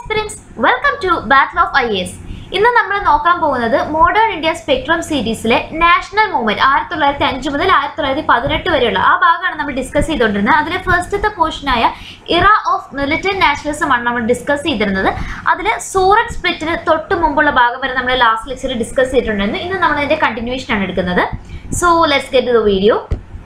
aspirants welcome to battle of I S ഇന്ന് നമ്മൾ നോക്കാൻ പോകുന്നത് മോഡേൺ ഇന്ത്യ സ്പെക്ട്രം സീരീസിലെ നാഷണൽ മൂവ്മെന്റ് ആയിരത്തി തൊള്ളായിരത്തി അഞ്ച് മുതൽ ആയിരത്തി തൊള്ളായിരത്തി പതിനെട്ട് വരെയുള്ള ആ ഭാഗമാണ് നമ്മൾ ഡിസ്കസ് ചെയ്തുകൊണ്ടിരുന്നത് അതിലെ ഫസ്റ്റത്തെ പോർഷനായ ഇറ ഓഫ് മിലിറ്റന്റ് നാഷണലിസം ആണ് നമ്മൾ ഡിസ്കസ് ചെയ്തിരുന്നത് അതിൽ സൂററ്റ് സ്പ്ലിറ്റിന് തൊട്ട് മുമ്പുള്ള ഭാഗം വരെ നമ്മൾ ലാസ്റ്റ് ലെക്ചറിൽ ഡിസ്കസ് ചെയ്തിട്ടുണ്ടായിരുന്നു ഇന്ന് നമ്മൾ അതിന്റെ കണ്ടിന്യൂഷൻ ആണ് എടുക്കുന്നത് so let's get the video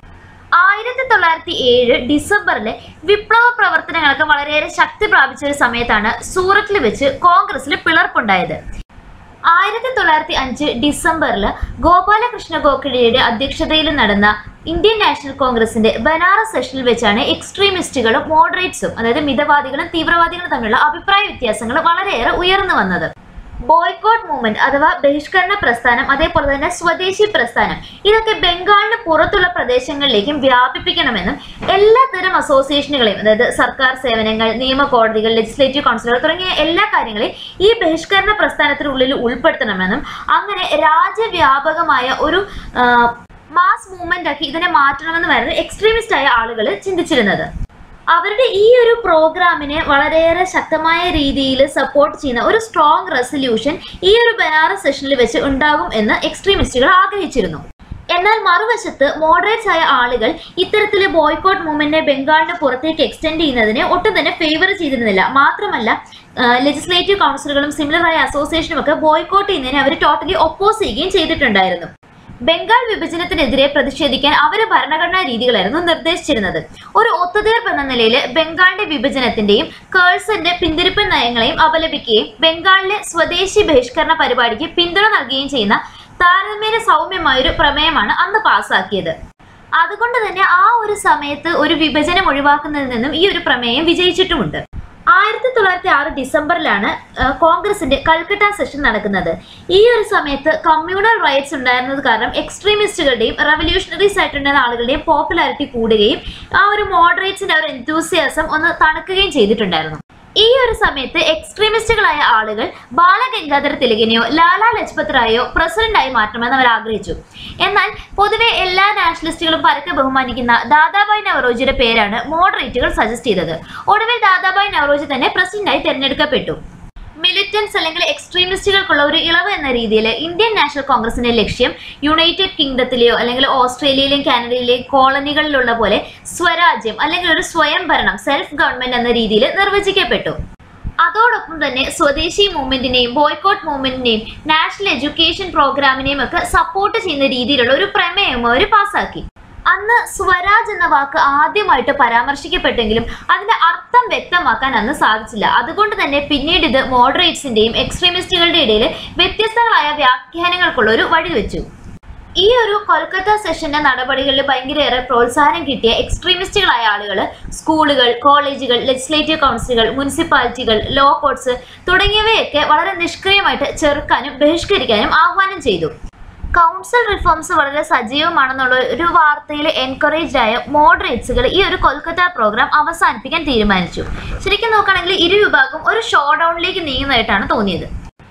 ആയിരത്തി തൊള്ളായിരത്തി ഏഴ് ഡിസംബറിലെ വിപ്ലവ പ്രവർത്തനങ്ങൾക്ക് വളരെയേറെ ശക്തി പ്രാപിച്ച ഒരു സമയത്താണ് സൂറത്തിൽ വെച്ച് കോൺഗ്രസിൽ പിളർപ്പുണ്ടായത് ആയിരത്തി തൊള്ളായിരത്തി അഞ്ച് ഡിസംബറിൽ ഗോപാലകൃഷ്ണ ഗോഖലെയുടെ അധ്യക്ഷതയിൽ നടന്ന ഇന്ത്യൻ നാഷണൽ കോൺഗ്രസിന്റെ ബനാറസ് സെഷനിൽ വെച്ചാണ് എക്സ്ട്രീമിസ്റ്റുകളും മോഡറേറ്റ്സും അതായത് മിതവാദികളും തീവ്രവാദികളും തമ്മിലുള്ള അഭിപ്രായ വ്യത്യാസങ്ങൾ വളരെയേറെ ഉയർന്നു വന്നത് ബോയ്ക്കോട്ട് മൂവ്മെന്റ് അഥവാ ബഹിഷ്കരണ പ്രസ്ഥാനം അതേപോലെ തന്നെ സ്വദേശി പ്രസ്ഥാനം ഇതൊക്കെ ബംഗാളിന് പുറത്തുള്ള പ്രദേശങ്ങളിലേക്കും വ്യാപിപ്പിക്കണമെന്നും എല്ലാത്തരം അസോസിയേഷനുകളെയും അതായത് സർക്കാർ സേവനങ്ങൾ നിയമ കോടതികൾ ലെജിസ്ലേറ്റീവ് കൗൺസിലുകൾ തുടങ്ങിയ എല്ലാ കാര്യങ്ങളെയും ഈ ബഹിഷ്കരണ പ്രസ്ഥാനത്തിനുള്ളിൽ ഉൾപ്പെടുത്തണമെന്നും അങ്ങനെ രാജ്യവ്യാപകമായ ഒരു ആ, മാസ് മൂവ്മെന്റ് ആക്കി ഇതിനെ മാറ്റണമെന്നുമായിരുന്നു എക്സ്ട്രീമിസ്റ്റ് ആയ ആളുകൾ ചിന്തിച്ചിരുന്നത് അവരുടെ ഈ ഒരു പ്രോഗ്രാമിനെ വളരെയേറെ ശക്തമായ രീതിയിൽ സപ്പോർട്ട് ചെയ്യുന്ന ഒരു സ്ട്രോങ് റെസൊല്യൂഷൻ ഈ ഒരു ബനാറസ് സെഷനിൽ വെച്ച് ഉണ്ടാകും എന്ന് എക്സ്ട്രീമിസ്റ്റുകൾ ആഗ്രഹിച്ചിരുന്നു എന്നാൽ മറുവശത്ത് മോഡറേറ്റ്സ് ആയ ആളുകൾ ഇത്തരത്തിലെ ബോയ്ക്കോട്ട് മൂവ്മെന്റിനെ ബംഗാളിന് പുറത്തേക്ക് എക്സ്റ്റെൻഡ് ചെയ്യുന്നതിനെ ഒട്ടും തന്നെ ഫേവർ ചെയ്തിരുന്നില്ല മാത്രമല്ല ലെജിസ്ലേറ്റീവ് കൗൺസിലുകളും സിമിലറായ അസോസിയേഷനും ഒക്കെ ബോയ്ക്കോട്ട് ചെയ്യുന്നതിനെ അവർ ടോട്ടലി ഒപ്പോസ് ചെയ്യുകയും ചെയ്തിട്ടുണ്ടായിരുന്നു ബംഗാൾ വിഭജനത്തിനെതിരെ പ്രതിഷേധിക്കാൻ അവർ ഭരണഘടനാ രീതികളായിരുന്നു നിർദ്ദേശിച്ചിരുന്നത് ഒരു ഒത്തുതീർപ്പ് എന്ന നിലയിൽ ബംഗാളിന്റെ വിഭജനത്തിന്റെയും കേഴ്സന്റെ പിന്തിരിപ്പ് നയങ്ങളെയും അപലപിക്കുകയും ബംഗാളിലെ സ്വദേശി ബഹിഷ്കരണ പരിപാടിക്ക് പിന്തുണ നൽകുകയും ചെയ്യുന്ന താരതമ്യേന സൗമ്യമായൊരു പ്രമേയമാണ് അന്ന് പാസാക്കിയത് അതുകൊണ്ട് തന്നെ ആ ഒരു സമയത്ത് ഒരു വിഭജനം ഒഴിവാക്കുന്നതിൽ നിന്നും ഈ ഒരു പ്രമേയം വിജയിച്ചിട്ടുമുണ്ട് ആയിരത്തി തൊള്ളായിരത്തി ആറ് ഡിസംബറിലാണ് ആ, കോൺഗ്രസിന്റെ കൽക്കട്ട സെഷൻ നടക്കുന്നത് ഈ ഒരു സമയത്ത് കമ്മ്യൂണൽ റൈറ്റ്സ് ഉണ്ടായിരുന്നത് കാരണം എക്സ്ട്രീമിസ്റ്റുകളുടെയും റവല്യൂഷണറീസ് ആയിട്ടുണ്ടായിരുന്ന ആളുകളുടെയും പോപ്പുലാരിറ്റി കൂടുകയും ആ ഒരു മോഡറേറ്റ്സിന്റെ ആ ഒരു എന്തൂസിയാസം ഒന്ന് തണുക്കുകയും ചെയ്തിട്ടുണ്ടായിരുന്നു ഈ ഒരു സമയത്ത് എക്സ്ട്രീമിസ്റ്റുകളായ ആളുകൾ ബാലഗംഗാധര തിലകിനെയോ ലാലാ ലജ്പത് റായോ പ്രസിഡന്റായി മാറ്റണമെന്ന് അവർ ആഗ്രഹിച്ചു എന്നാൽ പൊതുവെ എല്ലാ നാഷണലിസ്റ്റുകളും പരക്കെ ബഹുമാനിക്കുന്ന ദാദാബായ് നവറോജിയുടെ പേരാണ് മോഡറേറ്റുകൾ സജസ്റ്റ് ചെയ്തത് ഒടുവിൽ ദാദാബായ് നവറോജി തന്നെ പ്രസിഡന്റായി തെരഞ്ഞെടുക്കപ്പെട്ടു മിലിറ്റൻസ് അല്ലെങ്കിൽ എക്സ്ട്രീമിസ്റ്റുകൾക്കുള്ള ഒരു ഇളവ് എന്ന രീതിയിൽ ഇന്ത്യൻ നാഷണൽ കോൺഗ്രസിന്റെ ലക്ഷ്യം യുണൈറ്റഡ് കിങ്ഡത്തിലെയോ അല്ലെങ്കിൽ ഓസ്ട്രേലിയയിലെയും കാനഡയിലെയും കോളനികളിലുള്ള പോലെ സ്വരാജ്യം അല്ലെങ്കിൽ ഒരു സ്വയം ഭരണം സെൽഫ് ഗവൺമെന്റ് എന്ന രീതിയിൽ നിർവചിക്കപ്പെട്ടു അതോടൊപ്പം തന്നെ സ്വദേശി മൂവ്മെന്റിനെയും ബോയ്ക്കോട്ട് മൂവ്മെന്റിനെയും നാഷണൽ എഡ്യൂക്കേഷൻ പ്രോഗ്രാമിനെയും ഒക്കെ സപ്പോർട്ട് ചെയ്യുന്ന രീതിയിലുള്ള ഒരു പ്രമേയം അവർ പാസാക്കി അന്ന് സ്വരാജ് എന്ന വാക്ക് ആദ്യമായിട്ട് പരാമർശിക്കപ്പെട്ടെങ്കിലും അതിന്റെ അർത്ഥം വ്യക്തമാക്കാൻ അന്ന് സാധിച്ചില്ല അതുകൊണ്ട് തന്നെ പിന്നീട് ഇത് മോഡറേറ്റ്സിന്റെയും എക്സ്ട്രീമിസ്റ്റുകളുടെ ഇടയിൽ വ്യത്യസ്തങ്ങളായ വ്യാഖ്യാനങ്ങൾക്കുള്ള ഒരു വഴിവെച്ചു ഈ ഒരു കൊൽക്കത്ത സെഷന്റെ നടപടികളിൽ ഭയങ്കരയേറെ പ്രോത്സാഹനം കിട്ടിയ എക്സ്ട്രീമിസ്റ്റുകളായ ആളുകൾ സ്കൂളുകൾ കോളേജുകൾ ലെജിസ്ലേറ്റീവ് കൗൺസിലുകൾ മുനിസിപ്പാലിറ്റികൾ ലോ കോർട്സ് തുടങ്ങിയവയൊക്കെ വളരെ നിഷ്ക്രിയമായിട്ട് ചെറുക്കാനും ബഹിഷ്കരിക്കാനും ആഹ്വാനം ചെയ്തു കൗൺസിൽ റിഫോംസ് വളരെ സജീവമാണെന്നുള്ള ഒരു വാർത്തയിൽ എൻകറേജ് ആയ മോഡറേറ്റ്സുകൾ ഈ ഒരു കൊൽക്കത്ത പ്രോഗ്രാം അവസാനിപ്പിക്കാൻ തീരുമാനിച്ചു ശരിക്കും നോക്കുകയാണെങ്കിൽ ഇരു വിഭാഗം ഒരു ഷോ ഡൗണിലേക്ക് നീങ്ങുന്നതായിട്ടാണ് തോന്നിയത്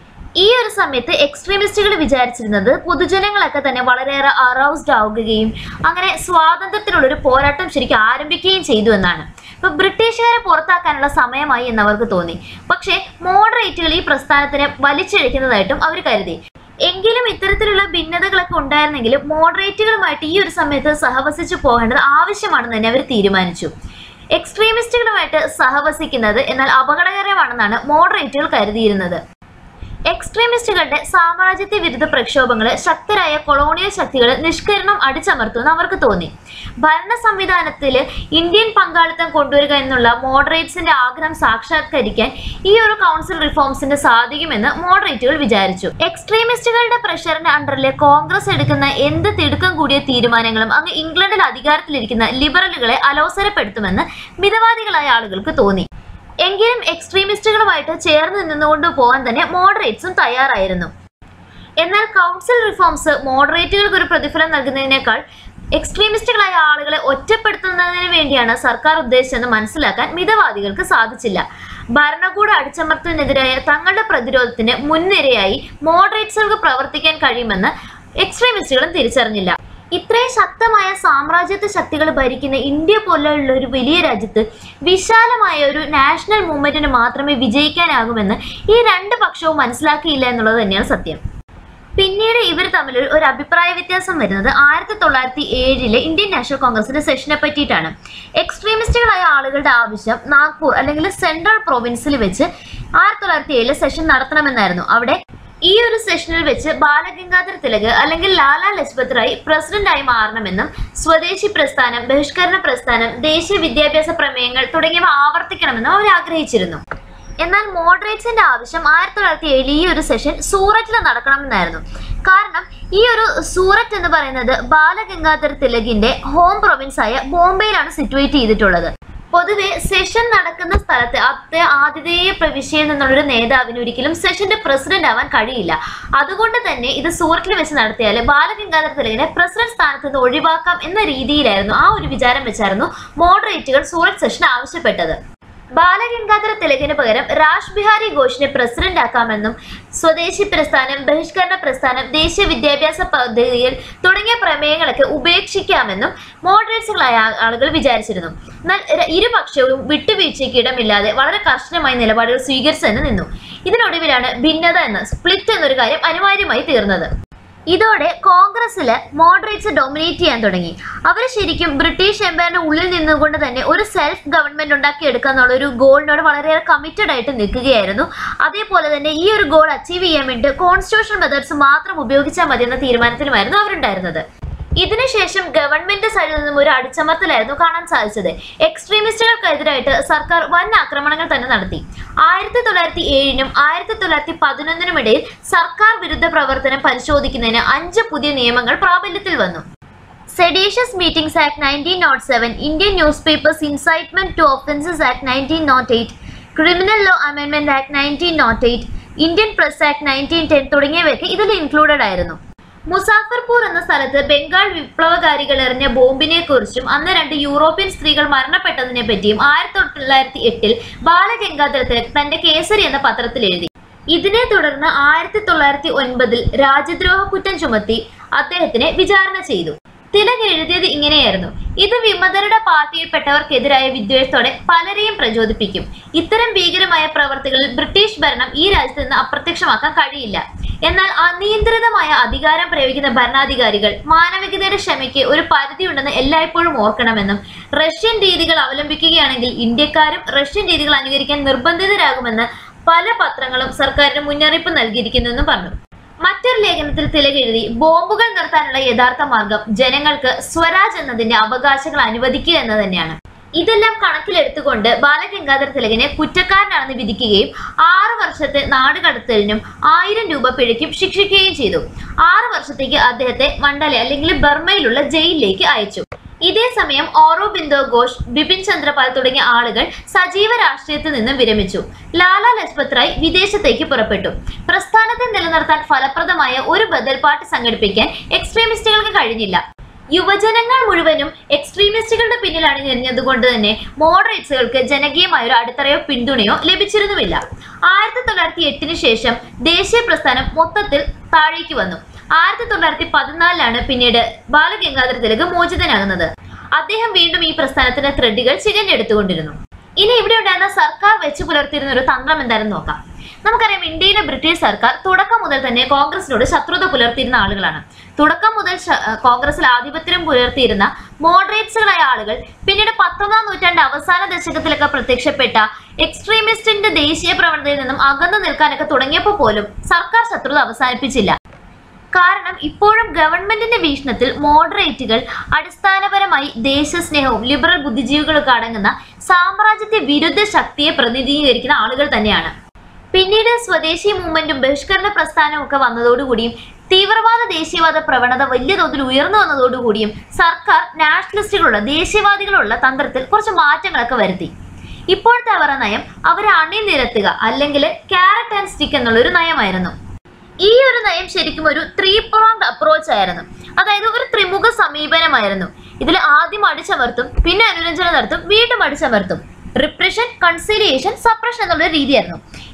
ഈ ഒരു സമയത്ത് എക്സ്ട്രീമിസ്റ്റുകൾ വിചാരിച്ചിരുന്നത് പൊതുജനങ്ങളൊക്കെ തന്നെ വളരെയേറെ അറൗസ്ഡ് ആവുകയും അങ്ങനെ സ്വാതന്ത്ര്യത്തിനുള്ള ഒരു പോരാട്ടം ശരിക്കും ആരംഭിക്കുകയും ചെയ്തു എന്നാണ് ഇപ്പൊ ബ്രിട്ടീഷുകാരെ പുറത്താക്കാനുള്ള സമയമായി എന്ന് അവർക്ക് തോന്നി പക്ഷേ മോഡറേറ്റുകൾ ഈ പ്രസ്ഥാനത്തിനെ വലിച്ചിഴക്കുന്നതായിട്ടും അവർ കരുതി എങ്കിലും ഇത്തരത്തിലുള്ള ഭിന്നതകളൊക്കെ ഉണ്ടായിരുന്നെങ്കിലും മോഡറേറ്റുകളുമായിട്ട് ഈ ഒരു സമയത്ത് സഹവസിച്ചു പോകേണ്ടത് ആവശ്യമാണെന്ന് തന്നെ അവർ തീരുമാനിച്ചു എക്സ്ട്രീമിസ്റ്റുകളുമായിട്ട് സഹവസിക്കുന്നത് എന്നാൽ അപകടകരമാണെന്നാണ് മോഡറേറ്റുകൾ കരുതിയിരുന്നത് എക്സ്ട്രീമിസ്റ്റുകളുടെ സാമ്രാജ്യത്വ വിരുദ്ധ പ്രക്ഷോഭങ്ങൾ ശക്തരായ കൊളോണിയൽ ശക്തികൾ നിഷ്കരണം അടിച്ചമർത്തുമെന്ന് അവർക്ക് തോന്നി ഭരണ സംവിധാനത്തിൽ ഇന്ത്യൻ പങ്കാളിത്തം കൊണ്ടുവരിക എന്നുള്ള മോഡറേറ്റ്സിന്റെ ആഗ്രഹം സാക്ഷാത്കരിക്കാൻ ഈ ഒരു കൗൺസിൽ റിഫോംസിന് സാധിക്കുമെന്ന് മോഡറേറ്റുകൾ വിചാരിച്ചു എക്സ്ട്രീമിസ്റ്റുകളുടെ പ്രഷറിന്റെ അണ്ടറിലെ കോൺഗ്രസ് എടുക്കുന്ന എന്ത് തിടുക്കം കൂടിയ തീരുമാനങ്ങളും അങ്ങ് ഇംഗ്ലണ്ടിൽ അധികാരത്തിലിരിക്കുന്ന ലിബറലുകളെ അലോസരപ്പെടുത്തുമെന്ന് മിതവാദികളായ ആളുകൾക്ക് തോന്നി എങ്കിലും എക്സ്ട്രീമിസ്റ്റുകളുമായിട്ട് ചേർന്ന് നിന്നുകൊണ്ട് പോകാൻ തന്നെ മോഡറേറ്റ്സും തയ്യാറായിരുന്നു എന്നാൽ കൗൺസിൽ റിഫോംസ് മോഡറേറ്റുകൾക്ക് ഒരു പ്രതിഫലം നൽകുന്നതിനേക്കാൾ എക്സ്ട്രീമിസ്റ്റുകളായ ആളുകളെ ഒറ്റപ്പെടുത്തുന്നതിന് വേണ്ടിയാണ് സർക്കാർ ഉദ്ദേശിച്ചതെന്ന് മനസ്സിലാക്കാൻ മിതവാദികൾക്ക് സാധിച്ചില്ല ഭരണകൂട അടിച്ചമർത്തലിനെതിരായ തങ്ങളുടെ പ്രതിരോധത്തിന് മുൻനിരയായി മോഡറേറ്റ്സുകൾക്ക് പ്രവർത്തിക്കാൻ കഴിയുമെന്ന് എക്സ്ട്രീമിസ്റ്റുകളും തിരിച്ചറിഞ്ഞില്ല ഇത്രയും ശക്തമായ സാമ്രാജ്യത്വ ശക്തികൾ ഭരിക്കുന്ന ഇന്ത്യ പോലെയുള്ള ഒരു വലിയ രാജ്യത്ത് വിശാലമായ ഒരു നാഷണൽ മൂവ്മെന്റിന് മാത്രമേ വിജയിക്കാനാകുമെന്ന് ഈ രണ്ട് പക്ഷവും മനസ്സിലാക്കിയില്ല എന്നുള്ളത് തന്നെയാണ് സത്യം പിന്നീട് ഇവർ തമ്മിൽ ഒരു- ഒരു അഭിപ്രായ വ്യത്യാസം വരുന്നത് ആയിരത്തി തൊള്ളായിരത്തി ഏഴിലെ ഇന്ത്യൻ നാഷണൽ കോൺഗ്രസിന്റെ സെഷനെ പറ്റിയിട്ടാണ് എക്സ്ട്രീമിസ്റ്റുകളായ ആളുകളുടെ ആവശ്യം നാഗ്പൂർ അല്ലെങ്കിൽ സെൻട്രൽ പ്രൊവിൻസിൽ വെച്ച് ആയിരത്തി തൊള്ളായിരത്തി ഏഴിലെ സെഷൻ നടത്തണമെന്നായിരുന്നു അവിടെ ഈ ഒരു സെഷനിൽ വെച്ച് ബാലഗംഗാധർ തിലക് അല്ലെങ്കിൽ ലാലാ ലജ്പത് റായ് പ്രസിഡന്റായി മാറണമെന്നും സ്വദേശി പ്രസ്ഥാനം ബഹിഷ്കരണ പ്രസ്ഥാനം ദേശീയ വിദ്യാഭ്യാസ പ്രമേയങ്ങൾ തുടങ്ങിയവ ആവർത്തിക്കണമെന്നും അവർ ആഗ്രഹിച്ചിരുന്നു എന്നാൽ മോഡറേറ്റ്സിന്റെ ആവശ്യം ആയിരത്തി തൊള്ളായിരത്തി ഏഴിൽ ഈ ഒരു സെഷൻ സൂററ്റിൽ നടക്കണമെന്നായിരുന്നു കാരണം ഈ ഒരു സൂററ്റ് എന്ന് പറയുന്നത് ബാലഗംഗാധർ തിലകിന്റെ ഹോം പ്രൊവിൻസ് ആയ ബോംബെയിലാണ് സിറ്റുവേറ്റ് ചെയ്തിട്ടുള്ളത് പൊതുവെ സെഷൻ നടക്കുന്ന സ്ഥലത്ത് അത്തെ ആതിഥേയ പ്രവിശ്യയിൽ നിന്നുള്ളൊരു നേതാവിന് ഒരിക്കലും സെഷന്റെ പ്രസിഡന്റ് ആവാൻ കഴിയില്ല അതുകൊണ്ട് തന്നെ ഇത് സൂററ്റിൽ വെച്ച് നടത്തിയാൽ ബാലഗംഗാധർ തിലകിനെ പ്രസിഡന്റ് സ്ഥാനത്ത് നിന്ന് ഒഴിവാക്കാം എന്ന രീതിയിലായിരുന്നു ആ ഒരു വിചാരം വെച്ചായിരുന്നു മോഡറേറ്റുകൾ സൂററ്റ് സെഷൻ ആവശ്യപ്പെട്ടത് ബാലഗംഗാധര തിലകിന് പകരം രാജ് ബിഹാരി ഘോഷിനെ പ്രസിഡന്റ് ആക്കാമെന്നും സ്വദേശി പ്രസ്ഥാനം ബഹിഷ്കരണ പ്രസ്ഥാനം ദേശീയ വിദ്യാഭ്യാസ പദ്ധതികൾ തുടങ്ങിയ പ്രമേയങ്ങളൊക്കെ ഉപേക്ഷിക്കാമെന്നും മോഡറേറ്റ്സുകളായ ആ- ആളുകൾ വിചാരിച്ചിരുന്നു എന്നാൽ ര- ഇരുപക്ഷവും വിട്ടുവീഴ്ചയ്ക്ക് ഇടമില്ലാതെ വളരെ കർശനമായ നിലപാടുകൾ സ്വീകരിച്ചു തന്നെ നിന്നു ഇതിനൊടുവിലാണ് ഭിന്നത എന്ന സ്പ്ലിറ്റ് എന്നൊരു കാര്യം അനിവാര്യമായി തീർന്നത് ഇതോടെ കോൺഗ്രസ്സിൽ മോഡറേറ്റ്സ് ഡൊമിനേറ്റ് ചെയ്യാൻ തുടങ്ങി അവർ ശരിക്കും ബ്രിട്ടീഷ് എംപയറിന്റെ ഉള്ളിൽ നിന്നുകൊണ്ട് തന്നെ ഒരു സെൽഫ് ഗവൺമെന്റ് ഉണ്ടാക്കിയെടുക്കുക എന്നുള്ള ഒരു ഗോളിനോട് വളരെയേറെ കമ്മിറ്റഡ് ആയിട്ട് നിൽക്കുകയായിരുന്നു അതേപോലെ തന്നെ ഈ ഒരു ഗോൾ അച്ചീവ് ചെയ്യാൻ വേണ്ടി കോൺസ്റ്റിറ്റ്യൂഷൻ മെത്തേഡ്സ് മാത്രം ഉപയോഗിച്ചാൽ മതി എന്ന തീരുമാനത്തിലുമായിരുന്നു അവരുണ്ടായിരുന്നത് ഇതിനുശേഷം ഗവൺമെന്റ് സൈഡിൽ നിന്നും ഒരു അടിച്ചമർത്തലായിരുന്നു കാണാൻ സാധിച്ചത് എക്സ്ട്രീമിസ്റ്റുകൾക്കെതിരായിട്ട് സർക്കാർ വൻ ആക്രമണങ്ങൾ തന്നെ നടത്തി ആയിരത്തി തൊള്ളായിരത്തി ഏഴിനും ആയിരത്തി തൊള്ളായിരത്തി പതിനൊന്നിനും ഇടയിൽ സർക്കാർ വിരുദ്ധ പ്രവർത്തനം പരിശോധിക്കുന്നതിന് അഞ്ച് പുതിയ നിയമങ്ങൾ പ്രാബല്യത്തിൽ വന്നു seditious meetings act nineteen nought seven Indian news papers incitement to offences act nineteen nought eight criminal law അമെൻമെന്റ് act nineteen nought eight Indian press act nineteen ten തുടങ്ങിയവയൊക്കെ ഇതിൽ ഇൻക്ലൂഡഡ് ആയിരുന്നു മുസാഫർപൂർ എന്ന സ്ഥലത്ത് ബംഗാൾ വിപ്ലവകാരികൾ എറിഞ്ഞ ബോംബിനെ കുറിച്ചും അന്ന് രണ്ട് യൂറോപ്യൻ സ്ത്രീകൾ മരണപ്പെട്ടതിനെ പറ്റിയും ആയിരത്തി തൊള്ളായിരത്തി എട്ടിൽ ബാലഗംഗാധര തിലക് തന്റെ കേസരി എന്ന പത്രത്തിൽ എഴുതി ഇതിനെ തുടർന്ന് ആയിരത്തി തൊള്ളായിരത്തി ഒൻപതിൽ രാജ്യദ്രോഹ കുറ്റം ചുമത്തി അദ്ദേഹത്തിനെ വിചാരണ ചെയ്തു തിലക് എഴുതിയത് ഇങ്ങനെയായിരുന്നു ഇത് വിമതരുടെ പാർട്ടിയിൽപ്പെട്ടവർക്കെതിരായ വിദ്വേഷത്തോടെ പലരെയും പ്രചോദിപ്പിക്കും ഇത്തരം ഭീകരമായ പ്രവർത്തികളിൽ ബ്രിട്ടീഷ് ഭരണം ഈ രാജ്യത്ത് നിന്ന് അപ്രത്യക്ഷമാക്കാൻ കഴിയില്ല എന്നാൽ അനിയന്ത്രിതമായ അധികാരം പ്രയോഗിക്കുന്ന ഭരണാധികാരികൾ മാനവികതയുടെ ക്ഷമയ്ക്ക് ഒരു പരിധിയുണ്ടെന്ന് എല്ലായ്പ്പോഴും ഓർക്കണമെന്നും റഷ്യൻ രീതികൾ അവലംബിക്കുകയാണെങ്കിൽ ഇന്ത്യക്കാരും റഷ്യൻ രീതികൾ അനുകരിക്കാൻ നിർബന്ധിതരാകുമെന്ന് പല പത്രങ്ങളും സർക്കാരിന് മുന്നറിയിപ്പ് നൽകിയിരിക്കുന്നെന്നും പറഞ്ഞു മറ്റൊരു ലേഖനത്തിൽ തിലക് എഴുതി ബോംബുകൾ നിർത്താനുള്ള യഥാർത്ഥ മാർഗം ജനങ്ങൾക്ക് സ്വരാജ് എന്നതിന്റെ അവകാശങ്ങൾ അനുവദിക്കുക എന്ന് തന്നെയാണ് ഇതെല്ലാം കണക്കിലെടുത്തുകൊണ്ട് ബാലഗംഗാധര തിലകിനെ കുറ്റക്കാരനാണെന്ന് വിധിക്കുകയും ആറ് വർഷത്തെ നാട് കടത്തലിനും ആയിരം രൂപ പിഴയ്ക്കും ശിക്ഷിക്കുകയും ചെയ്തു ആറ് വർഷത്തേക്ക് അദ്ദേഹത്തെ മണ്ഡല അല്ലെങ്കിൽ ബർമയിലുള്ള ജയിലിലേക്ക് അയച്ചു ഇതേ സമയം ഓറോബിന്ദോ ഘോഷ് ബിപിൻ ചന്ദ്രപാൽ തുടങ്ങിയ ആളുകൾ സജീവ രാഷ്ട്രീയത്തിൽ നിന്നും വിരമിച്ചു ലാലാ ലജ്പത് റായ് വിദേശത്തേക്ക് പുറപ്പെട്ടു പ്രസ്ഥാനത്തെ നിലനിർത്താൻ ഫലപ്രദമായ ഒരു ബദൽ പാർട്ടി സംഘടിപ്പിക്കാൻ എക്സ്ട്രീമിസ്റ്റുകൾക്ക് കഴിഞ്ഞില്ല യുവജനങ്ങൾ മുഴുവനും എക്സ്ട്രീമിസ്റ്റുകളുടെ പിന്നിൽ അണിഞ്ഞതുകൊണ്ട് തന്നെ മോഡറേറ്റ്സുകൾക്ക് ജനകീയമായ ഒരു അടിത്തറയോ പിന്തുണയോ ലഭിച്ചിരുന്നുമില്ല ആയിരത്തി തൊള്ളായിരത്തി എട്ടിന് ശേഷം ദേശീയ പ്രസ്ഥാനം മൊത്തത്തിൽ താഴേക്ക് വന്നു ആയിരത്തി തൊള്ളായിരത്തി പതിനാലിലാണ് പിന്നീട് ബാലഗംഗാധര തിലക് മോചിതനാകുന്നത് അദ്ദേഹം വീണ്ടും ഈ പ്രസ്ഥാനത്തിന്റെ ത്രെഡുകൾ ചികഞ്ഞെടുത്തുകൊണ്ടിരുന്നു ഇനി ഇവിടെ ഉണ്ടായിരുന്ന സർക്കാർ വെച്ച് പുലർത്തിയിരുന്ന ഒരു തന്ത്രം എന്താണെന്ന് നോക്കാം നമുക്കറിയാം ഇന്ത്യയിലെ ബ്രിട്ടീഷ് സർക്കാർ തുടക്കം മുതൽ തന്നെ കോൺഗ്രസിനോട് ശത്രുത പുലർത്തിയിരുന്ന ആളുകളാണ് തുടക്കം മുതൽ ശ- കോൺഗ്രസിൽ ആധിപത്യം പുലർത്തിയിരുന്ന മോഡറേറ്റ്സുകളായ ആളുകൾ പിന്നീട് പത്തൊമ്പതാം നൂറ്റാണ്ട് അവസാന ദശകത്തിലൊക്കെ പ്രത്യക്ഷപ്പെട്ട എക്സ്ട്രീമിസ്റ്റിന്റെ ദേശീയ പ്രവണതയിൽ നിന്നും അകന്നു നിൽക്കാനൊക്കെ തുടങ്ങിയപ്പോൾ പോലും സർക്കാർ ശത്രുത അവസാനിപ്പിച്ചില്ല കാരണം ഇപ്പോഴും ഗവൺമെന്റിന്റെ വീക്ഷണത്തിൽ മോഡറേറ്റുകൾ അടിസ്ഥാനപരമായി ദേശസ്നേഹവും ലിബറൽ ബുദ്ധിജീവികളൊക്കെ അടങ്ങുന്ന സാമ്രാജ്യത്തെ വിരുദ്ധ ശക്തിയെ പ്രതിനിധീകരിക്കുന്ന ആളുകൾ തന്നെയാണ് പിന്നീട് സ്വദേശി മൂവ്മെന്റും ബഹിഷ്കരണ പ്രസ്ഥാനവും ഒക്കെ വന്നതോടുകൂടിയും തീവ്രവാദ ദേശീയവാദ പ്രവണത വലിയ തോതിൽ ഉയർന്നു വന്നതോടുകൂടിയും സർക്കാർ നാഷണലിസ്റ്റുകളുള്ള ദേശീയവാദികളുള്ള തന്ത്രത്തിൽ കുറച്ച് മാറ്റങ്ങളൊക്കെ വരുത്തി ഇപ്പോഴത്തെ അവരുടെ നയം അവരെ അണിനിരത്തുക അല്ലെങ്കിൽ ക്യാരറ്റ് ആൻഡ് സ്റ്റിക്ക് എന്നുള്ള ഒരു നയമായിരുന്നു ഈ ഒരു നയം ശരിക്കും ഒരു ത്രീ പ്രോങ്ഡ് അപ്രോച്ച് ആയിരുന്നു അതായത് ഒരു ത്രിമുഖ സമീപനമായിരുന്നു ഇതിൽ ആദ്യം അടിച്ചമർത്തും പിന്നെ അനുരഞ്ജനം നടത്തും വീണ്ടും അടിച്ചമർത്തും റിപ്രഷൻ കൺസീലിയേഷൻ സപ്രഷൻ എന്നുള്ള രീതിയായിരുന്നു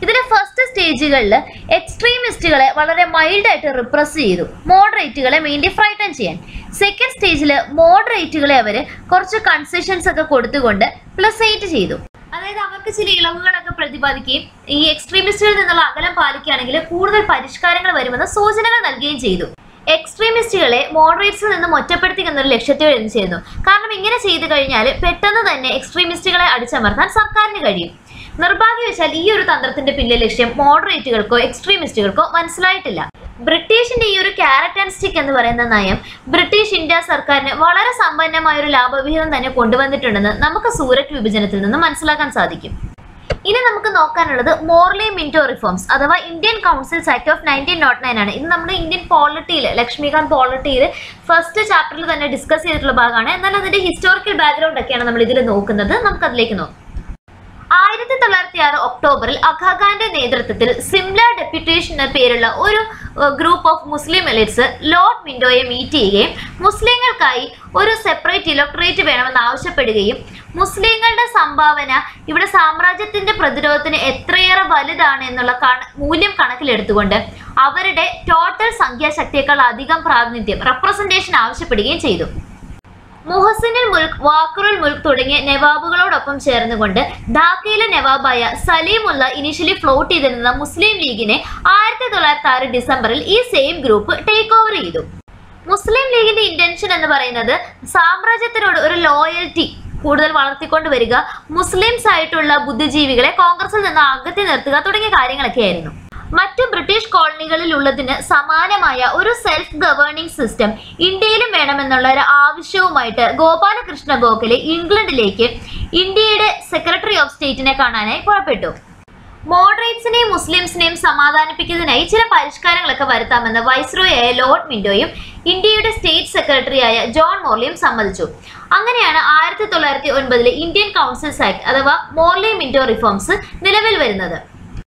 ഇതിലെ ഫസ്റ്റ് സ്റ്റേജുകളിൽ എക്സ്ട്രീമിസ്റ്റുകളെ വളരെ മൈൽഡ് ആയിട്ട് റിപ്രസ് ചെയ്തു മോഡറേറ്റുകളെ മെയിൻലി ഫ്രൈറ്റൻ ചെയ്യാൻ സെക്കൻഡ് സ്റ്റേജിൽ മോഡറേറ്റുകളെ അവർ കുറച്ച് കൺസെഷൻസ് ഒക്കെ കൊടുത്തുകൊണ്ട് പ്ലസേറ്റ് ചെയ്തു അതായത് അവർക്ക് ചില ഇളവുകളൊക്കെ പ്രതിപാദിക്കുകയും ഈ എക്സ്ട്രീമിസ്റ്റുകളിൽ നിന്നുള്ള അകലം പാലിക്കുകയാണെങ്കിൽ കൂടുതൽ പരിഷ്കാരങ്ങൾ വരുമെന്ന് സൂചനകൾ നൽകുകയും ചെയ്തു എക്സ്ട്രീമിസ്റ്റുകളെ മോഡറേറ്റ്സിൽ നിന്നും ഒറ്റപ്പെടുത്തി എന്നൊരു ലക്ഷ്യത്തോടെ എന്ത് ചെയ്യുന്നു കാരണം ഇങ്ങനെ ചെയ്തു കഴിഞ്ഞാൽ പെട്ടെന്ന് തന്നെ എക്സ്ട്രീമിസ്റ്റുകളെ അടിച്ചമർത്താൻ സർക്കാരിന് കഴിയും നിർഭാഗ്യവശാൽ ഈ ഒരു തന്ത്രത്തിന്റെ പിന്നിലെ ലക്ഷ്യം മോഡറേറ്റുകൾക്കോ എക്സ്ട്രീമിസ്റ്റുകൾക്കോ മനസ്സിലായിട്ടില്ല ബ്രിട്ടീഷിന്റെ ഈ ഒരു ക്യാരറ്റ് ആൻഡ് സ്റ്റിക്ക് എന്ന് പറയുന്ന നയം ബ്രിട്ടീഷ് ഇന്ത്യ സർക്കാരിന് വളരെ സമ്പന്നമായ ഒരു ലാഭവിഹിതം തന്നെ കൊണ്ടുവന്നിട്ടുണ്ടെന്ന് നമുക്ക് സൂററ്റ് വിഭജനത്തിൽ നിന്ന് മനസ്സിലാക്കാൻ സാധിക്കും ഇനി നമുക്ക് നോക്കാനുള്ളത് മോർലി മിന്റോ റിഫോംസ് അഥവാ Indian councils act of nineteen nought nine ആണ് ഇത് നമ്മുടെ ഇന്ത്യൻ പോളിറ്റിയിൽ ലക്ഷ്മികാന്ത് പോളിറ്റിയിൽ ഫസ്റ്റ് ചാപ്റ്ററിൽ തന്നെ ഡിസ്കസ് ചെയ്തിട്ടുള്ള ഭാഗമാണ് എന്നാൽ അതിന്റെ ഹിസ്റ്റോറിക്കൽ ബാക്ക്ഗ്രൗണ്ട് ഒക്കെയാണ് നമ്മൾ ഇതിൽ നോക്കുന്നത് നമുക്ക് അതിലേക്ക് നോക്കാം ആയിരത്തി തൊള്ളായിരത്തി ആറ് ഒക്ടോബറിൽ അഖാഖാന്റെ നേതൃത്വത്തിൽ സിംല ഡെപ്യൂട്ടേഷൻ എന്ന പേരുള്ള ഒരു group of Muslim elites Lord മിൻഡോയെ മീറ്റ് ചെയ്യുകയും മുസ്ലിങ്ങൾക്കായി ഒരു സെപ്പറേറ്റ് ഇലക്ട്രേറ്റ് വേണമെന്ന് ആവശ്യപ്പെടുകയും മുസ്ലിങ്ങളുടെ സംഭാവന ഇവിടെ സാമ്രാജ്യത്തിന്റെ പ്രതിരോധത്തിന് എത്രയേറെ വലുതാണ് എന്നുള്ള കണ- മൂല്യം കണക്കിലെടുത്തുകൊണ്ട് അവരുടെ ടോട്ടൽ സംഖ്യാശക്തിയേക്കാൾ അധികം പ്രാതിനിധ്യം റെപ്രസെന്റേഷൻ ആവശ്യപ്പെടുകയും ചെയ്തു മുഹസിനുൽ മുൽക്ക് വാക്കുറുൽ മുൽക്ക് തുടങ്ങിയ നവാബുകളോടൊപ്പം ചേർന്നുകൊണ്ട് ധാക്കയിലെ നവാബായ സലീമുള്ള ഇനിഷ്യലി ഫ്ലോട്ട് ചെയ്തിരുന്ന മുസ്ലിം ലീഗിനെ ആയിരത്തി തൊള്ളായിരത്തി ആറ് ഡിസംബറിൽ ഈ സെയിം ഗ്രൂപ്പ് ടേക്ക് ഓവർ ചെയ്തു മുസ്ലിം ലീഗിന്റെ ഇന്റൻഷൻ എന്ന് പറയുന്നത് സാമ്രാജ്യത്തിനോട് ഒരു ലോയൽറ്റി കൂടുതൽ വളർത്തിക്കൊണ്ട് വരിക മുസ്ലിംസ് ആയിട്ടുള്ള ബുദ്ധിജീവികളെ കോൺഗ്രസിൽ നിന്ന് അകറ്റി നിർത്തുക തുടങ്ങിയ കാര്യങ്ങളൊക്കെയായിരുന്നു മറ്റു ബ്രിട്ടീഷ് കോളനികളിൽ ഉള്ളതിന് സമാനമായ ഒരു സെൽഫ് ഗവേണിംഗ് സിസ്റ്റം ഇന്ത്യയിലും വേണമെന്നുള്ള ഒരു ആവശ്യവുമായിട്ട് ഗോപാലകൃഷ്ണ ഗോഖലെ ഇംഗ്ലണ്ടിലേക്ക് ഇന്ത്യയുടെ സെക്രട്ടറി ഓഫ് സ്റ്റേറ്റിനെ കാണാനായി പുറപ്പെട്ടു മോഡറേറ്റ്സിനെയും മുസ്ലിംസിനെയും സമാധാനിപ്പിക്കുന്നതിനായി ചില പരിഷ്കാരങ്ങളൊക്കെ വരുത്താമെന്ന് വൈസ്രോയായ ലോർഡ് മിൻഡോയും ഇന്ത്യയുടെ സ്റ്റേറ്റ് സെക്രട്ടറിയായ ജോൺ മോർലിയും സമ്മതിച്ചു അങ്ങനെയാണ് ആയിരത്തി തൊള്ളായിരത്തി ഒൻപതിലെ ഇന്ത്യൻ കൗൺസിൽസ് ആക്ട് അഥവാ മോർലി മിൻഡോ റിഫോംസ് നിലവിൽ വരുന്നത്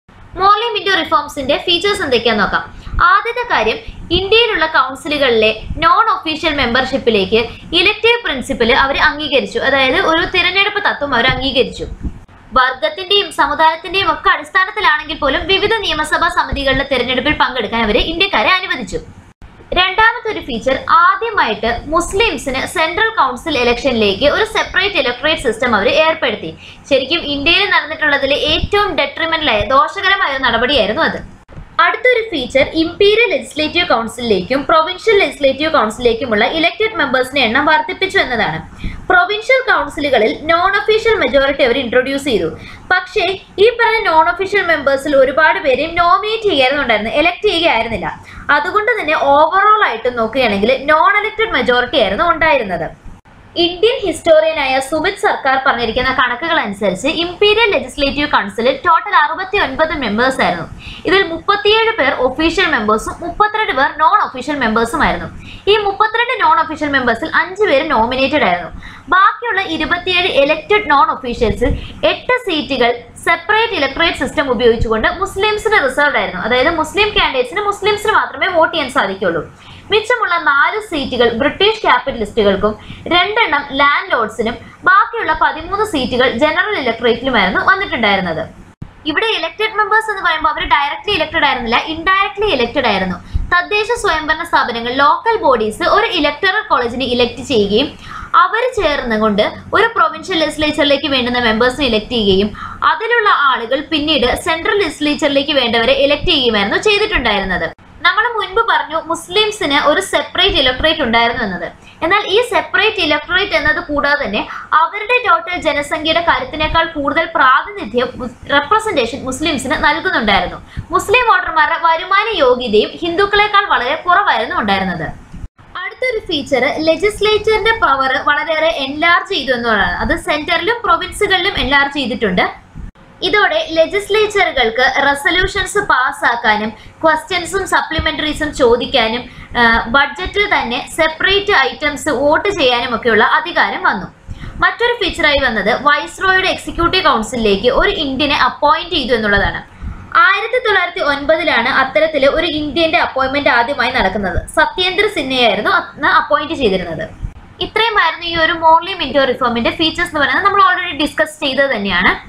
മോർലി മിൻഡോ റിഫോംസിന്റെ ഫീച്ചേഴ്സ് എന്തൊക്കെയാന്ന് നോക്കാം ആദ്യത്തെ കാര്യം ഇന്ത്യയിലുള്ള കൗൺസിലുകളിലെ നോൺ ഒഫീഷ്യൽ മെമ്പർഷിപ്പിലേക്ക് ഇലക്റ്റീവ് പ്രിൻസിപ്പിൾ അവർ അംഗീകരിച്ചു അതായത് ഒരു തിരഞ്ഞെടുപ്പ് തത്വം അവർ അംഗീകരിച്ചു വർഗത്തിന്റെയും സമുദായത്തിന്റെയും ഒക്കെ അടിസ്ഥാനത്തിലാണെങ്കിൽ പോലും വിവിധ നിയമസഭാ സമിതികളിലെ തിരഞ്ഞെടുപ്പിൽ പങ്കെടുക്കാൻ അവരെ ഇന്ത്യക്കാരെ അനുവദിച്ചു രണ്ടാമത്തെ ഒരു ഫീച്ചർ ആദ്യമായിട്ട് മുസ്ലിംസിന് സെൻട്രൽ കൗൺസിൽ ഇലക്ഷനിലേക്ക് ഒരു സെപ്പറേറ്റ് ഇലക്ട്രേറ്റ് സിസ്റ്റം അവർ ഏർപ്പെടുത്തി ശരിക്കും ഇന്ത്യയിൽ നടന്നിട്ടുള്ളതിൽ ഏറ്റവും ഡെട്രിമെന്റലായ ദോഷകരമായ ഒരു നടപടിയായിരുന്നു അത് അടുത്തൊരു ഫീച്ചർ ഇമ്പീരിയൽ ലെജിസ്ലേറ്റീവ് കൗൺസിലിലേക്കും പ്രൊവിൻഷ്യൽ ലെജിസ്ലേറ്റീവ് കൗൺസിലിലേക്കുമുള്ള ഇലക്റ്റഡ് മെമ്പേഴ്സിന്റെ എണ്ണം വർദ്ധിപ്പിച്ചു എന്നതാണ് പ്രൊവിൻഷ്യൽ കൗൺസിലുകളിൽ നോൺ ഒഫീഷ്യൽ മെജോറിറ്റി അവർ ഇൻട്രൊഡ്യൂസ് ചെയ്തു പക്ഷേ ഈ പറഞ്ഞ നോൺ ഒഫീഷ്യൽ മെമ്പേഴ്സിൽ ഒരുപാട് പേരെയും നോമിനേറ്റ് ചെയ്യാറുണ്ടായിരുന്നു എലക്ട് ചെയ്യുകയായിരുന്നില്ല അതുകൊണ്ട് തന്നെ ഓവറോൾ ആയിട്ട് നോക്കുകയാണെങ്കിൽ നോൺ എലക്റ്റഡ് മെജോറിറ്റി ആയിരുന്നു ഉണ്ടായിരുന്നത് ഇന്ത്യൻ ഹിസ്റ്റോറിയനായ സുമിത് സർക്കാർ പറഞ്ഞിരിക്കുന്ന കണക്കുകൾ അനുസരിച്ച് ഇമ്പീരിയൽ ലെജിസ്ലേറ്റീവ് കൗൺസിലിൽ ടോട്ടൽ അറുപത്തി ഒൻപത് മെമ്പേഴ്സ് ആയിരുന്നു ഇതിൽ മുപ്പത്തിയേഴ് പേർ ഒഫീഷ്യൽ മെമ്പേഴ്സും മുപ്പത്തിരണ്ട് പേർ നോൺ ഒഫീഷ്യൽ മെമ്പേഴ്സും ആയിരുന്നു ഈ മുപ്പത്തിരണ്ട് നോൺ ഒഫീഷ്യൽ മെമ്പേഴ്സിൽ അഞ്ച് പേര് നോമിനേറ്റഡ് ആയിരുന്നു ബാക്കിയുള്ള ഇരുപത്തിയേഴ് എലക്റ്റഡ് നോൺ ഒഫീഷ്യൽസിൽ എട്ട് സീറ്റുകൾ സെപ്പറേറ്റ് ഇലക്ട്രേറ്റ് സിസ്റ്റം ഉപയോഗിച്ചുകൊണ്ട് മുസ്ലിംസിന് റിസർവ്ഡ് ആയിരുന്നു അതായത് മുസ്ലിം കാൻഡിഡേറ്റ്സിന് മുസ്ലിംസിന് മാത്രമേ വോട്ട് ചെയ്യാൻ സാധിക്കുള്ളൂ മിച്ചമുള്ള നാല് സീറ്റുകൾ ബ്രിട്ടീഷ് ക്യാപിറ്റലിസ്റ്റുകൾക്കും രണ്ടെണ്ണം ലാൻഡ് ലോഡ്സിനും ബാക്കിയുള്ള പതിമൂന്ന് സീറ്റുകൾ ജനറൽ ഇലക്ട്രേറ്റിലുമായിരുന്നു വന്നിട്ടുണ്ടായിരുന്നത് ഇവിടെ ഇലക്ടഡ് മെമ്പേഴ്സ് എന്ന് പറയുമ്പോൾ അവർ ഡയറക്ട്ലി ഇലക്ടഡ് ആയിരുന്നില്ല ഇൻഡയറക്ട്ലി ഇലക്ടഡ് ആയിരുന്നു തദ്ദേശ സ്വയംഭരണ സ്ഥാപനങ്ങൾ ലോക്കൽ ബോഡീസ് ഒരു ഇലക്ടറൽ കോളേജിനെ ഇലക്ട് ചെയ്യുകയും അവർ ചേർന്നുകൊണ്ട് ഒരു പ്രൊവിൻഷ്യൽ ലെജിസ്ലേച്ചറിലേക്ക് വേണ്ടുന്ന മെമ്പേഴ്സിനെ ഇലക്ട് ചെയ്യുകയും അതിലുള്ള ആളുകൾ പിന്നീട് സെൻട്രൽ ലെജിസ്ലേച്ചറിലേക്ക് വേണ്ടവരെ ഇലക്ട് ചെയ്യുകയായിരുന്നു ചെയ്തിട്ടുണ്ടായിരുന്നത് നമ്മൾ മുൻപ് പറഞ്ഞു മുസ്ലിംസിന് ഒരു സെപ്പറേറ്റ് ഇലക്ട്രേറ്റ് ഉണ്ടായിരുന്നു എന്നത് എന്നാൽ ഈ സെപ്പറേറ്റ് ഇലക്ട്രേറ്റ് എന്നത് കൂടാതെ തന്നെ അവരുടെ ടോട്ടൽ ജനസംഖ്യയുടെ കരുത്തിനേക്കാൾ കൂടുതൽ പ്രാതിനിധ്യം റെപ്രസെന്റേഷൻ മുസ്ലിംസിന് നൽകുന്നുണ്ടായിരുന്നു മുസ്ലിം വോട്ടർമാരുടെ വരുമാന യോഗ്യതയും ഹിന്ദുക്കളെക്കാൾ വളരെ കുറവായിരുന്നു ഉണ്ടായിരുന്നത് അടുത്തൊരു ഫീച്ചർ ലെജിസ്ലേച്ചറിന്റെ പവർ വളരെയേറെ എൻലാർജ് ചെയ്തു എന്നുള്ളതാണ് അത് സെന്ററിലും പ്രൊവിൻസുകളിലും എൻലാർജ് ചെയ്തിട്ടുണ്ട് ഇതോടെ ലെജിസ്ലേച്ചറുകൾക്ക് റെസൊല്യൂഷൻസ് പാസ്സാക്കാനും ക്വസ്റ്റ്യൻസും സപ്ലിമെന്ററീസും ചോദിക്കാനും ബഡ്ജറ്റിൽ തന്നെ സെപ്പറേറ്റ് ഐറ്റംസ് വോട്ട് ചെയ്യാനും ഒക്കെയുള്ള അധികാരം വന്നു മറ്റൊരു ഫീച്ചറായി വന്നത് വൈസ്രോയുടെ എക്സിക്യൂട്ടീവ് കൗൺസിലിലേക്ക് ഒരു ഇന്ത്യനെ അപ്പോയിന്റ് ചെയ്തു എന്നുള്ളതാണ് ആയിരത്തി തൊള്ളായിരത്തി ഒൻപതിലാണ് അത്തരത്തിൽ ഒരു ഇന്ത്യന്റെ അപ്പോയിന്റ്മെന്റ് ആദ്യമായി നടക്കുന്നത് സത്യേന്ദ്ര സിൻഹയായിരുന്നു അന്ന് അപ്പോയിന്റ് ചെയ്തിരുന്നത് ഇത്രയുമായിരുന്നു ഈ ഒരു മോർലി മിന്റോ റിഫോമിന്റെ ഫീച്ചേഴ്സ് എന്ന് പറയുന്നത് നമ്മൾ ഓൾറെഡി ഡിസ്കസ് ചെയ്തത് തന്നെയാണ്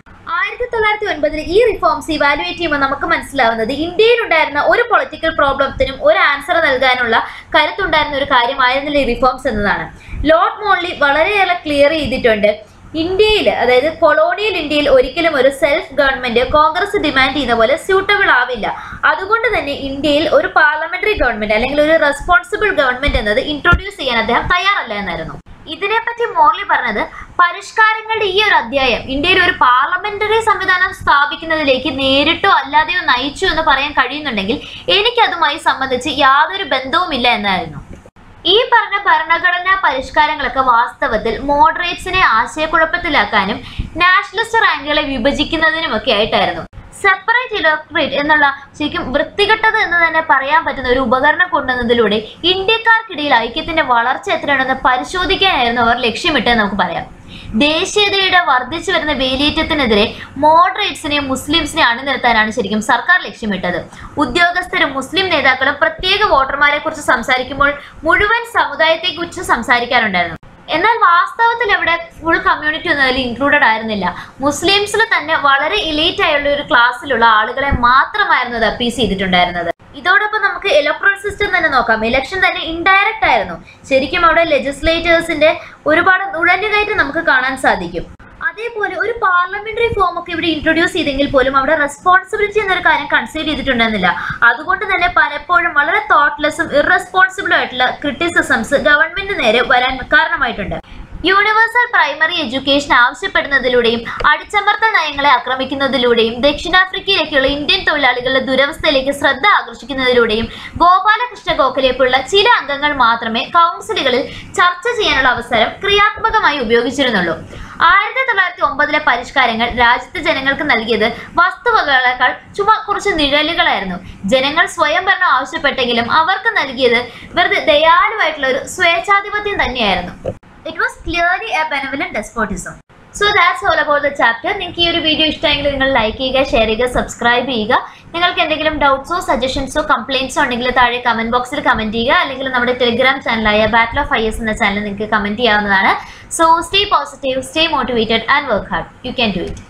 ആയിരത്തി തൊള്ളായിരത്തി ഒൻപതിൽ ഈ റിഫോംസ് ഇവാലുവേറ്റ് ചെയ്യുമ്പോൾ നമുക്ക് മനസ്സിലാവുന്നത് ഇന്ത്യയിൽ ഉണ്ടായിരുന്ന ഒരു പൊളിറ്റിക്കൽ പ്രോബ്ലത്തിനും ഒരു ആൻസർ നൽകാനുള്ള കരുത്തുണ്ടായിരുന്ന ഒരു കാര്യമായിരുന്നില്ല ഈ റിഫോംസ് എന്നതാണ് ലോർഡ് മോൺലി വളരെയേറെ ക്ലിയർ ചെയ്തിട്ടുണ്ട് ഇന്ത്യയിൽ അതായത് കൊളോണിയൽ ഇന്ത്യയിൽ ഒരിക്കലും ഒരു സെൽഫ് ഗവൺമെന്റ് കോൺഗ്രസ് ഡിമാൻഡ് ചെയ്യുന്ന പോലെ സ്യൂട്ടബിൾ ആവില്ല അതുകൊണ്ട് തന്നെ ഇന്ത്യയിൽ ഒരു പാർലമെന്ററി ഗവൺമെന്റ് അല്ലെങ്കിൽ ഒരു റെസ്പോൺസിബിൾ ഗവൺമെന്റ് എന്നത് ഇൻട്രൊഡ്യൂസ് ചെയ്യാൻ അദ്ദേഹം തയ്യാറല്ല എന്നായിരുന്നു ഇതിനെപ്പറ്റി മോർലി പറഞ്ഞത് പരിഷ്കാരങ്ങളുടെ ഈ ഒരു അധ്യായം ഇന്ത്യയിൽ ഒരു പാർലമെന്ററി സംവിധാനം സ്ഥാപിക്കുന്നതിലേക്ക് നേരിട്ടോ അല്ലാതെയോ നയിച്ചു എന്ന് പറയാൻ കഴിയുന്നുണ്ടെങ്കിൽ എനിക്ക് അതുമായി സംബന്ധിച്ച് യാതൊരു ബന്ധവുമില്ല എന്നായിരുന്നു ഈ പറഞ്ഞ ഭരണഘടനാ പരിഷ്കാരങ്ങളൊക്കെ വാസ്തവത്തിൽ മോഡറേറ്റ്സിനെ ആശയക്കുഴപ്പത്തിലാക്കാനും നാഷണലിസ്റ്റ് റാങ്കുകളെ വിഭജിക്കുന്നതിനുമൊക്കെ ആയിട്ടായിരുന്നു സെപ്പറേറ്റ് ഇലക്ട്രേറ്റ് എന്നുള്ള ശരിക്കും വൃത്തികെട്ടത് എന്ന് തന്നെ പറയാൻ പറ്റുന്ന ഒരു ഉപകരണം കൊണ്ടുവന്നതിലൂടെ ഇന്ത്യക്കാർക്കിടയിൽ ഐക്യത്തിന്റെ വളർച്ച എത്രയാണെന്ന് പരിശോധിക്കാനായിരുന്നു അവർ ലക്ഷ്യമിട്ടെന്ന് നമുക്ക് പറയാം ദേശീയതയുടെ വർദ്ധിച്ചു വരുന്ന വേലിയേറ്റത്തിനെതിരെ മോഡറേറ്റ്സിനെയും മുസ്ലിംസിനെയും അണിനിരത്താനാണ് ശരിക്കും സർക്കാർ ലക്ഷ്യമിട്ടത് ഉദ്യോഗസ്ഥരും മുസ്ലിം നേതാക്കളും പ്രത്യേക വോട്ടർമാരെ കുറിച്ച് സംസാരിക്കുമ്പോൾ മുഴുവൻ സമുദായത്തെ കുറിച്ച് സംസാരിക്കാറുണ്ടായിരുന്നു എന്നാൽ വാസ്തവത്തിൽ ഇവിടെ ഫുൾ കമ്മ്യൂണിറ്റി ഒന്നും അതിൽ ഇൻക്ലൂഡഡ് ആയിരുന്നില്ല മുസ്ലിംസിൽ തന്നെ വളരെ ഇലീറ്റ് ആയുള്ള ഒരു ക്ലാസ്സിലുള്ള ആളുകളെ മാത്രമായിരുന്നു അത് അപ്പീസ് ചെയ്തിട്ടുണ്ടായിരുന്നത് ഇതോടൊപ്പം നമുക്ക് ഇലക്ട്രൽ സിസ്റ്റം തന്നെ നോക്കാം ഇലക്ഷൻ തന്നെ ഇൻഡയറക്റ്റ് ആയിരുന്നു ശരിക്കും അവിടെ ലെജിസ്ലേറ്റേഴ്സിന്റെ ഒരുപാട് നുഴഞ്ഞുകയറ്റം നമുക്ക് കാണാൻ സാധിക്കും അതേപോലെ ഒരു പാർലമെന്ററി ഫോം ഒക്കെ ഇവിടെ ഇൻട്രൊഡ്യൂസ് ചെയ്തെങ്കിൽ പോലും അവിടെ റെസ്പോൺസിബിലിറ്റി എന്നൊരു കാര്യം കൺസിഡർ ചെയ്തിട്ടുണ്ടെന്നില്ല അതുകൊണ്ട് തന്നെ പലപ്പോഴും വളരെ തോട്ട്ലെസ്സും ഇറസ്പോൺസിബിളും ആയിട്ടുള്ള ക്രിറ്റിസിസംസ് ഗവൺമെന്റ് നേരെ വരാൻ കാരണമായിട്ടുണ്ട് യൂണിവേഴ്സൽ പ്രൈമറി എഡ്യൂക്കേഷൻ ആവശ്യപ്പെടുന്നതിലൂടെയും അടിച്ചമർത്തൽ നയങ്ങളെ ആക്രമിക്കുന്നതിലൂടെയും ദക്ഷിണാഫ്രിക്കയിലേക്കുള്ള ഇന്ത്യൻ തൊഴിലാളികളുടെ ദുരവസ്ഥയിലേക്ക് ശ്രദ്ധ ആകർഷിക്കുന്നതിലൂടെയും ഗോപാലകൃഷ്ണ ഗോഖലെക്കുള്ള ചില അംഗങ്ങൾ മാത്രമേ കൗൺസിലുകളിൽ ചർച്ച ചെയ്യാനുള്ള അവസരം ക്രിയാത്മകമായി ഉപയോഗിച്ചിരുന്നുള്ളൂ ആയിരത്തി തൊള്ളായിരത്തി ഒമ്പതിലെ പരിഷ്കാരങ്ങൾ രാജ്യത്തെ ജനങ്ങൾക്ക് നൽകിയത് വസ്തുവകകളേക്കാൾ ചുമ കുറച്ച് നിഴലുകളായിരുന്നു ജനങ്ങൾ സ്വയം ഭരണം ആവശ്യപ്പെട്ടെങ്കിലും അവർക്ക് നൽകിയത് വെറുതെ ദയാലുവായിട്ടുള്ള ഒരു സ്വേച്ഛാധിപത്യം തന്നെയായിരുന്നു it was clearly a benevolent despotism so that's all about the chapter നിങ്ങൾക്ക് ഈ ഒരു വീഡിയോ ഇഷ്ടമെങ്കിൽ നിങ്ങൾ ലൈക്ക് ചെയ്യുക ഷെയർ ചെയ്യുക സബ്സ്ക്രൈബ് ചെയ്യുക നിങ്ങൾക്ക് എന്തെങ്കിലും ഡൗട്ട്സോ സജഷൻസോ കംപ്ലയിൻസോ ഉണ്ടെങ്കിൽ താഴെ കമന്റ് ബോക്സിൽ കമന്റ് ചെയ്യുക അല്ലെങ്കിൽ നമ്മുടെ ടെലിഗ്രാം ചാനലായ ബാറ്റിൽ ഓഫ് ഐ എസ് എന്ന ചാനൽ നിങ്ങൾക്ക് കമന്റ് ചെയ്യാവുന്നതാണ് so stay positive stay motivated and work hard you can do it